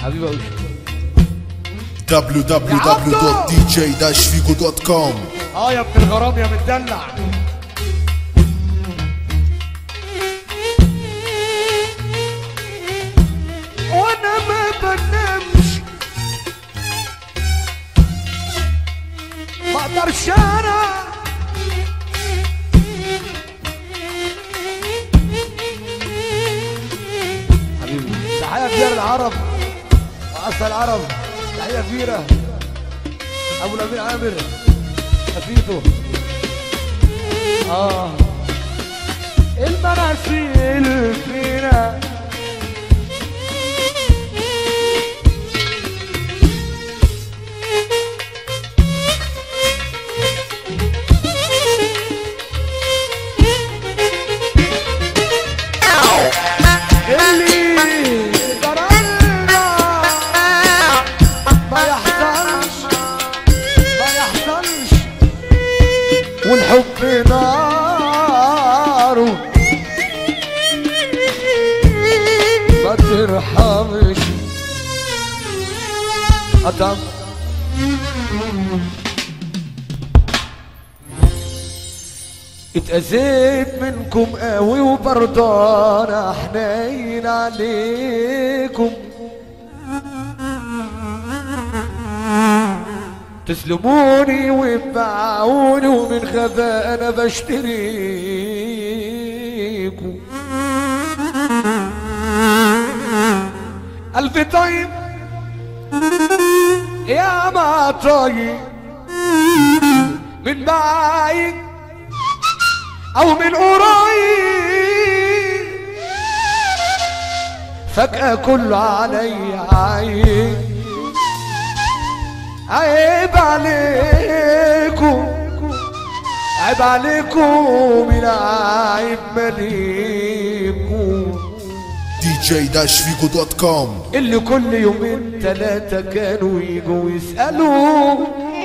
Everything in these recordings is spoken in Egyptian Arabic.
حبيبي قوي www.dj-figo.com اه يا ابن الغرام يا متدلع وانا ما بنامش ما اقدرش انا حبيبي تحية كبيرة العرب وأصل العرب تحية كبيرة أبو الأمير عامر حفيده آه المراسيل فينا اللي جرالنا ما يحصلش ما يحصلش والحب ناره ما ترحمش أتم اتأذيت منكم قوي وبرضه انا حنين عليكم تسلموني وتباعوني ومن خفا انا بشتريكم ألف طيب يا ما طيب من بعيد أو من قريب فجأة كله علي عين عيب عليكم عيب عليكم العيب مليكم dj-figo.com اللي كل يومين ثلاثة كانوا يجوا يسألوا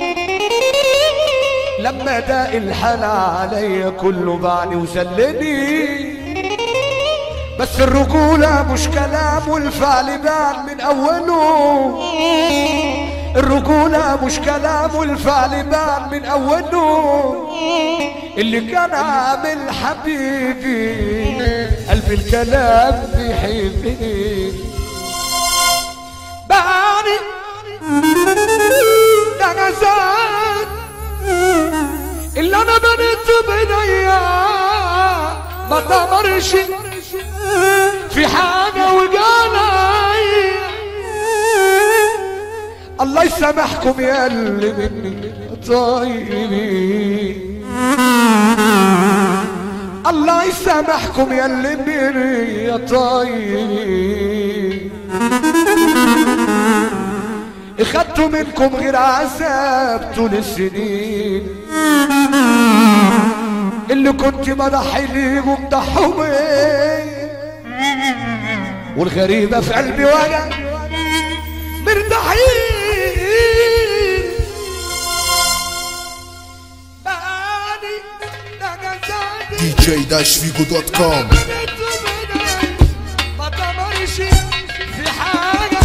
لما ده الحال عليا كله باعني وسلني بس الرجولة مش كلام والفعل بان من أوله الرجولة مش كلام والفعل بان من أوله اللي كان عامل حبيبي قلب الكلام بيحبني بعني ده نزال اللي انا بنيته بايديا ما تمرش في حاجه وجالاي الله يسامحكم يا اللي مني طيبين الله يسامحكم يا اللي مني يا طيبين اخدتوا منكم غير عذاب طول السنين اللي كنت بضحي ليهم ضحوا بيه والغريبة في قلبي وجع مرتاحين بعاني ده جزاني dj-figo.com ما تمرش في حاجة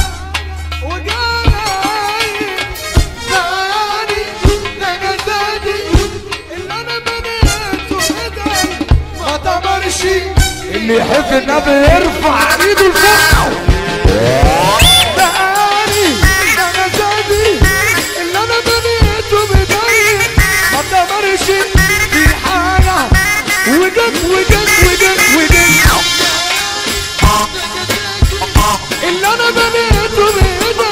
وجاي زاني ده جزاني اللي انا بنيته ايدي ما تمرش اللي يحب النبي يرفع ايده لفوق زاني ده جزاني اللي انا بنيته بايدي ما تمرش في حاجة وجد وجد وجد وجد اللي انا بنيته بايدي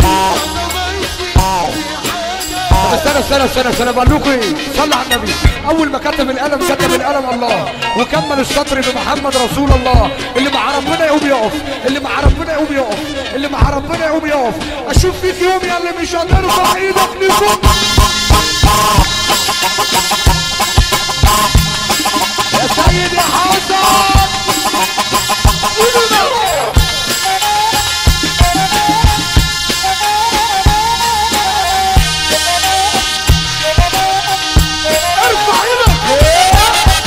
استنى استنى استنى استنى بقول لكم ايه صلى على النبي اول ما كتب القلم كتب القلم الله وكمل السطر بمحمد رسول الله اللي مع ربنا يقوم يقف اللي مع ربنا يقوم يقف اللي مع ربنا يقوم يقف اشوف فيك يوم يا اللي مش هترفع ايدك لفوق يا سيد يا حسن قولوا له. ارفع ايدك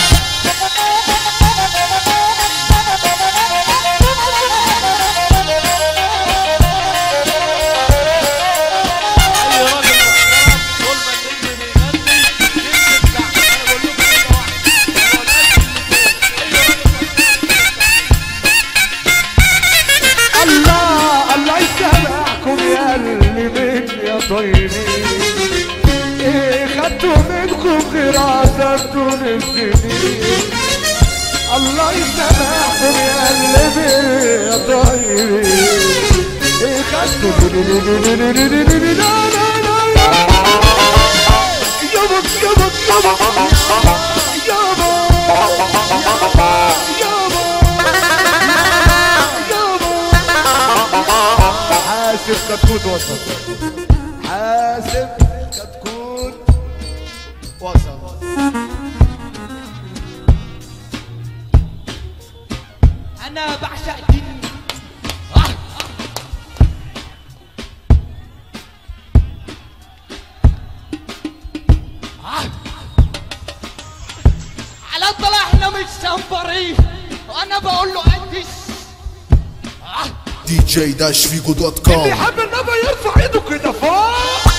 طيبين ايه خدتوا منكم غير عذبتوا السنين الله يسامحكم يا قلبي يا طيبين ايه خدتوا لا لا لا لا يابا يابا يابا يابا يابا يابا حاسب كتكوت وسط حاسب كتكوت وسط انا بعشق دين آه. آه. على طلع احنا مش سنبرين وانا بقول له قدش دي جي داش فيجو دوت اللي كوم يحب النبي يرفع ايده كده فوق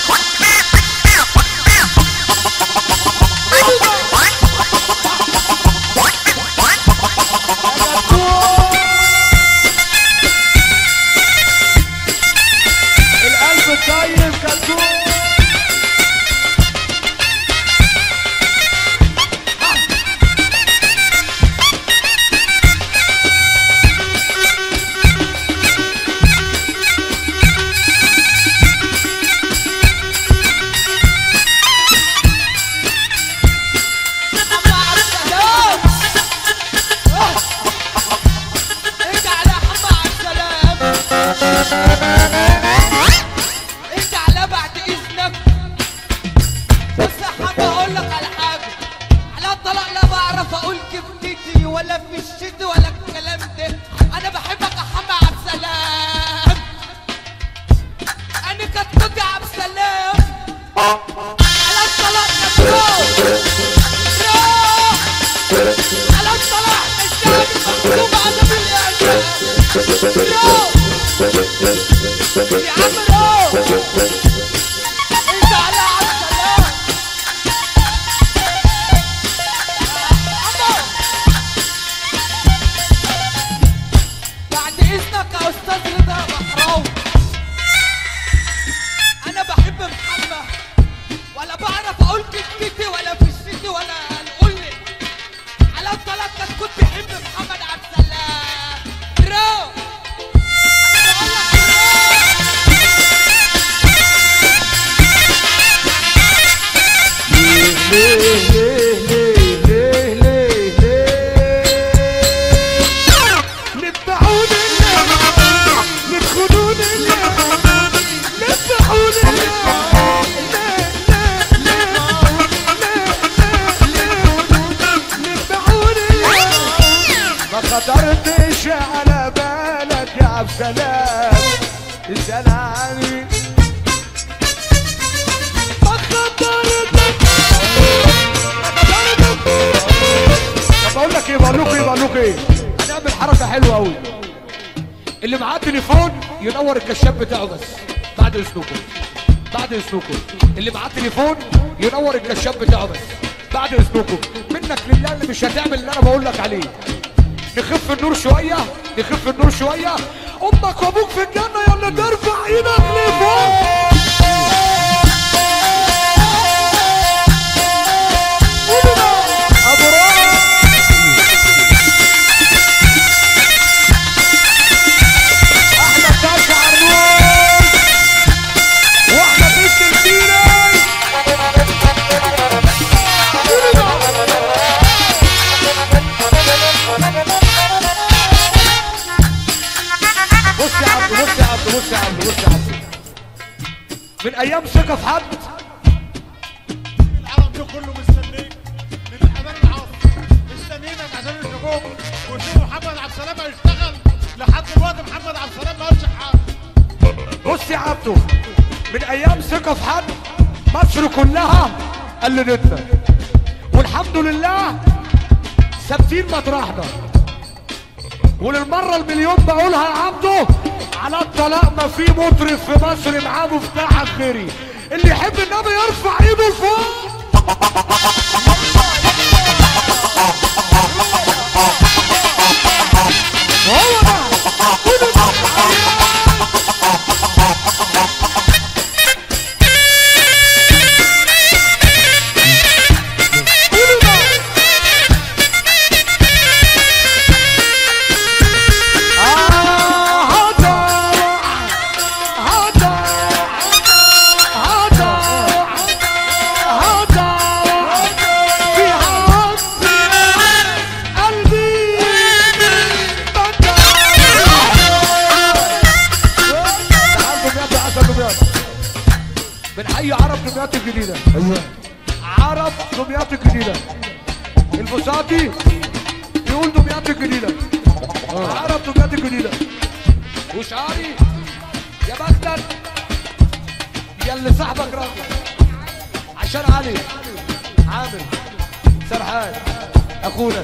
القلب الطيب كتكوت مع السلام آه. انت على حما على السلام انت على بعد اذنك بس يا حما اقول لك على حاجه على الطلاق لا بعرف اقول كفتي ولا في الشد ولا الكلام ده انا بحبك يا حما عبد السلام انا كتكوت يا عبد السلام على الطلاق كتكوت على الصلاح الشعب المكتوب على بالإعلام يا عم رو انت على عالسلام عمو بعد اذنك يا استاذ رضا محراوي انا بحب محمد ولا بعرف اقول كتكتي ولا في الشتي ولا نقول لي على الطلاق كنت كنت بحب محمد عبد السلام برو انا بقول لك ليه ليه ليه ليه ليه ليه نتبعوني ليه ندخلوني ليه نتبعوني ليه ليه ليه ليه نتبعوني ليه ما خطرتش على بالك يا عبد السلام اسأل عني ما خطرتك طب بقول لك ايه بقول لكم ايه بقول لكم ايه هنعمل حركه حلوه قوي اللي معاه تليفون ينور الكشاف بتاعه بس بعد اذنكم بعد اذنكم اللي معاه تليفون ينور الكشاف بتاعه بس بعد اذنكم منك لله اللي مش هتعمل اللي انا بقول لك عليه نخف النور شويه نخف النور شويه امك وابوك في الجنه يلا ترفع ايدك لفوق ابو رامي احمد باشا عرنوش واحمد بنت الفيري بص يا عبد بص يا عبد بص يا عبد بص يا عبد من ايام ثقه في حد العرب ده كله مستنيك من الاذان العصر مستنينا من اذان النجوم ونشوف محمد عبد السلام هيشتغل لحد دلوقتي محمد عبد السلام ما قالش حاجه بص يا عبده من ايام ثقه في حد مصر كلها قلدتنا والحمد لله ثابتين مطرحنا وللمره المليون بقولها يا عبده على الطلاق ما في مطرب في مصر معاه مفتاح خيري اللي يحب النبي يرفع ايده لفوق هو ده قولوا حي عرب دمياط الجديدة عرب دمياط الجديدة البساطي يقول دمياط الجديدة عرب دمياط الجديدة وشعاري يا بختك يا اللي صاحبك راجل عشان علي عامر سرحان اخونا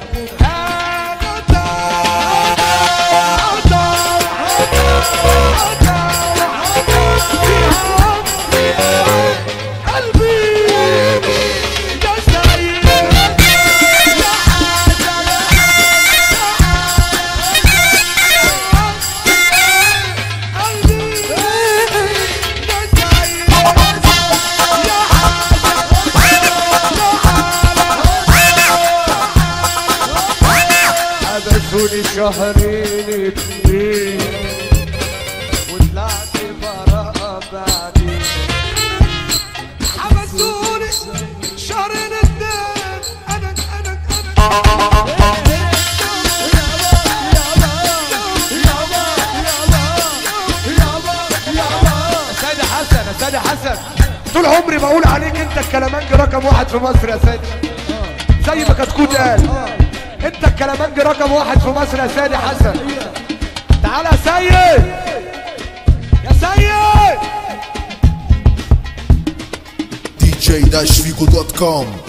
قلبي يا سيد يا حبسوني شهرين اتنين وطلعت براءة بعدين حبسوني شهرين اتنين انا انا انا سيدي حسن يا سيدي حسن طول عمري بقول عليك انت الكلامنج رقم واحد في مصر يا سيدي زي ما كتكوت قال انت الكلامنج رقم واحد في مصر يا سيدي حسن تعالى يا سيد يا سيد dj-figo.com